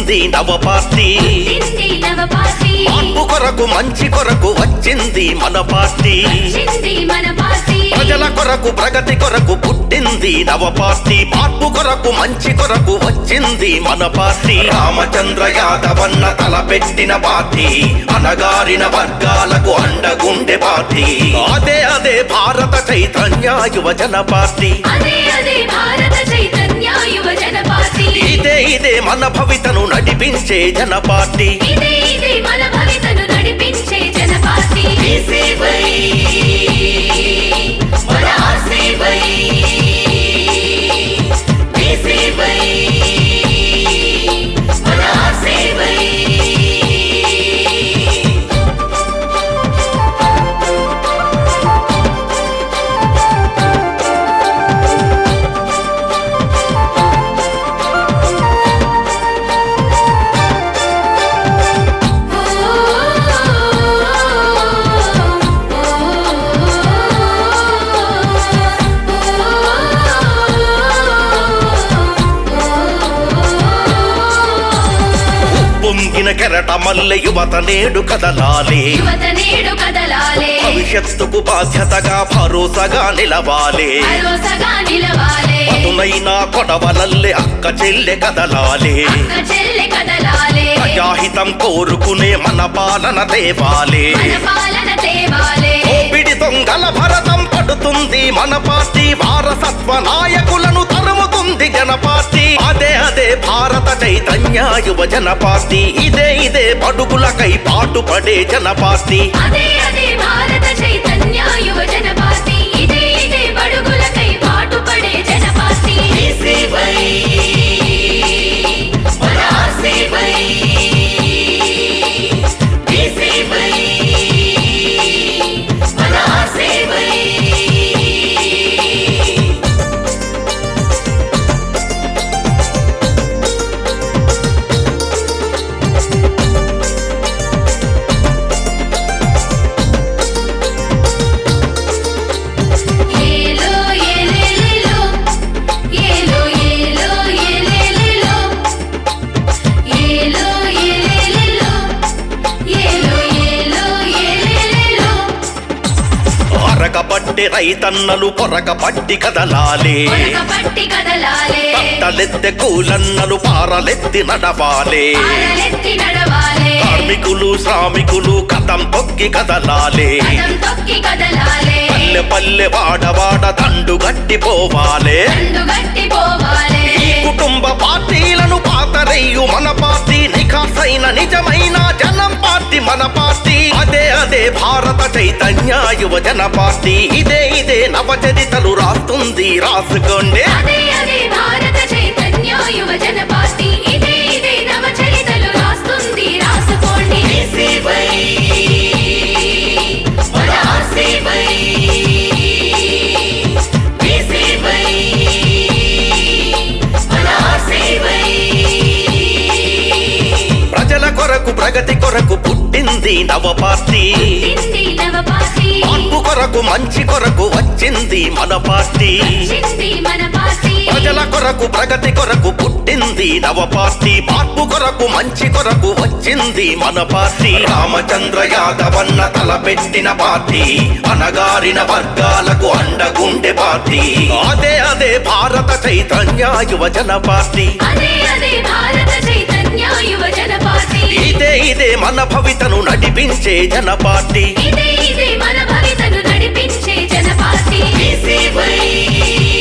పుట్టింది నవ పార్టీ పుట్టింది నవ పార్టీ మార్పు కొరకు మంచి కొరకు వచ్చింది మన పార్టీ వచ్చింది మన పార్టీ ప్రజల కొరకు ప్రగతి కొరకు పుట్టింది నవ పార్టీ మార్పు కొరకు మంచి కొరకు వచ్చింది మన పార్టీ రామచంద్ర యాదవన్న తలపెట్టిన పార్టీ అనగారిన వర్గాలకు అండగుండె పార్టీ అదే అదే భారత చైతన్య యువజన పార్టీ అదే అదే భారత చైతన్య యువజన పార్టీ ఇదే ఇదే మన భవితను నడిపించే జన పార్టీ ఇదే ఇదే మన భవితను నడిపించే జన పార్టీ సేవై మన సేవై సేవై మన సేవై పొంగిన కెరట మల్లె యువత నేడు కదలాలి యువత నేడు కదలాలే భవిష్యత్తుకు బాధ్యతగా భరోసాగా నిలవాలి భరోసగా నిలవాలే పదునైన కొడవలల్లే అక్క చెల్లె కదలాలి అక్క చెల్లె కదలాలే ప్రజాహితం కోరుకునే మన పాలన తేవాలి మన పాలన తేవాలే ఓపిడి దొంగల భరతం పడుతుంది మన పార్టీ వారసత్వ నాయకులను తరుముతుంది జన పార్టీ అదే అదే భారత చైతన్య యువజన పార్టీ ఇదే ఇదే పడుగులకై పాటుపడే జన పార్టీ అదే అదే భారత చైతన్య యువజన పార్టీ ఇదే ఇదే బడుగులకై పాటుపడే జన పార్టీ సేవై మన సేవై సేవై మన సేవై ఏలో ఏలేలేలో ఏలో ఏలో ఏలేలేలో ఏలో ఏలేలేలో ఏలో ఏలో ఏలేలేలో అరకబట్టి రైతన్నలు పొరకబట్టి కదలాలి కొరక పట్టి కదలాలే తలెత్తె కూలన్నలు పారలెత్తి నడవాలి పారలెత్తి నడవాలే కార్మికులు శ్రామికులు కథం తొక్కి కదలాలి కదం తొక్కి కదలాలే పల్లె పల్లె వాడవాడ దండు గట్టిపోవాలే దండు గట్టి పోవాలే ఈ కుటుంబ పార్టీలను పాతరేయు మన పార్టీ నిఖాసైన నిజమైన జనం పార్టీ మన పార్టీ అదే అదే భారత చైతన్య యువజన పార్టీ ఇదే ఇదే నవచరితలు రాస్తుంది రాసుకోండి అదే అదే భారత చైతన్య యువజన పార్టీ ఇదే ఇదే నవచరితలు రాస్తుంది రాసుకోండి సేవై మన సేవై సేవై మన సేవై ప్రజల కొరకు ప్రగతి కొరకు పుట్టింది నవ పార్టీ పుట్టింది నవ పార్టీ మార్పు కొరకు మంచి కొరకు వచ్చింది మన పార్టీ వచ్చింది మన పార్టీ ప్రజల కొరకు ప్రగతి కొరకు పుట్టింది నవ పార్టీ మార్పు కొరకు మంచి కొరకు వచ్చింది మన పార్టీ రామచంద్ర యాదవన్న తలపెట్టిన పార్టీ అనగారిన వర్గాలకు అండగుండె పార్టీ అదే అదే భారత చైతన్య యువజన పార్టీ అదే అదే భారత చైతన్య యువజన పార్టీ ఇదే ఇదే మన భవితను నడిపించే జన పార్టీ ఇదే ఇదే మన భవితను నడిపించే జన పార్టీ సేవై